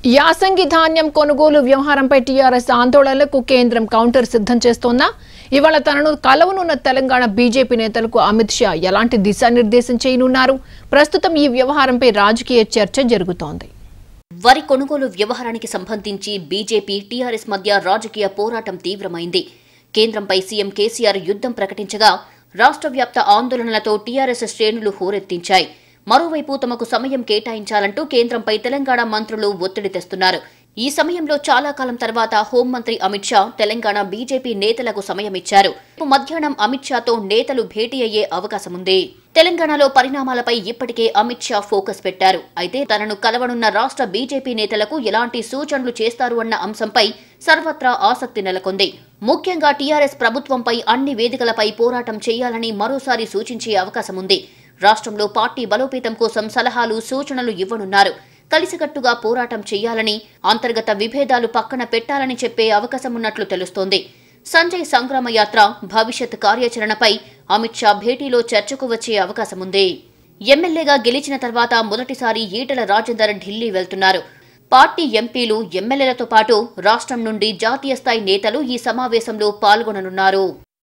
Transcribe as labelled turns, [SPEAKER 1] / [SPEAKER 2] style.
[SPEAKER 1] యాసంగి ధాన్యం కొనుగోలు వ్యవహారంపై టీఆర్ఎస్ ఆందోళనలకు కేంద్రం కౌంటర్ సిద్ధం చేస్తోందా ఇవాళ తనను కలవనున్న తెలంగాణ బీజేపీ నేతలకు అమిత్ షా ఎలాంటి దిశానిర్దేశం చేయనున్నారు ప్రస్తుతం ఈ వ్యవహారంపై రాజకీయ చర్చ జరుగుతోంది
[SPEAKER 2] వరి కొనుగోలు వ్యవహారానికి సంబంధించి బీజేపీ టీఆర్ఎస్ మధ్య రాజకీయ పోరాటం తీవ్రమైంది కేంద్రంపై సీఎం కేసీఆర్ యుద్ధం ప్రకటించగా రాష్ట్ర వ్యాప్త ఆందోళనలతో టీఆర్ఎస్ శ్రేణులు హోరెత్తించాయి మరోవైపు తమకు సమయం కేటాయించాలంటూ కేంద్రంపై తెలంగాణ మంత్రులు ఒత్తిడి తెస్తున్నారు ఈ సమయంలో చాలా కాలం తర్వాత హోంమంత్రి అమిత్ షా తెలంగాణ బీజేపీ నేతలకు సమయం ఇచ్చారు రేపు మధ్యాహ్నం అమిత్ షాతో నేతలు భేటీ అయ్యే అవకాశముంది తెలంగాణలో పరిణామాలపై ఇప్పటికే అమిత్ షా ఫోకస్ పెట్టారు అయితే తనను కలవనున్న రాష్ట్ర బీజేపీ నేతలకు ఎలాంటి సూచనలు చేస్తారు అన్న అంశంపై సర్వత్రా ఆసక్తి నెలకొంది ముఖ్యంగా టీఆర్ఎస్ ప్రభుత్వంపై అన్ని వేదికలపై పోరాటం చేయాలని మరోసారి సూచించే అవకాశముంది రాష్ట్రంలో పార్టీ బలోపేతం కోసం సలహాలు సూచనలు ఇవ్వనున్నారు కలిసికట్టుగా పోరాటం చేయాలని అంతర్గత విభేదాలు పక్కన పెట్టాలని చెప్పే అవకాశమున్నట్లు తెలుస్తోంది సంజయ్ సంగ్రామ యాత్ర భవిష్యత్ కార్యాచరణపై అమిత్ షా భేటీలో చర్చకు వచ్చే అవకాశముంది ఎమ్మెల్యేగా గెలిచిన తర్వాత మొదటిసారి ఈటల రాజేందర్ ఢిల్లీ వెళ్తున్నారు పార్టీ ఎంపీలు ఎమ్మెల్యేలతో పాటు రాష్ట్రం నుండి జాతీయ స్థాయి నేతలు ఈ సమావేశంలో పాల్గొననున్నారు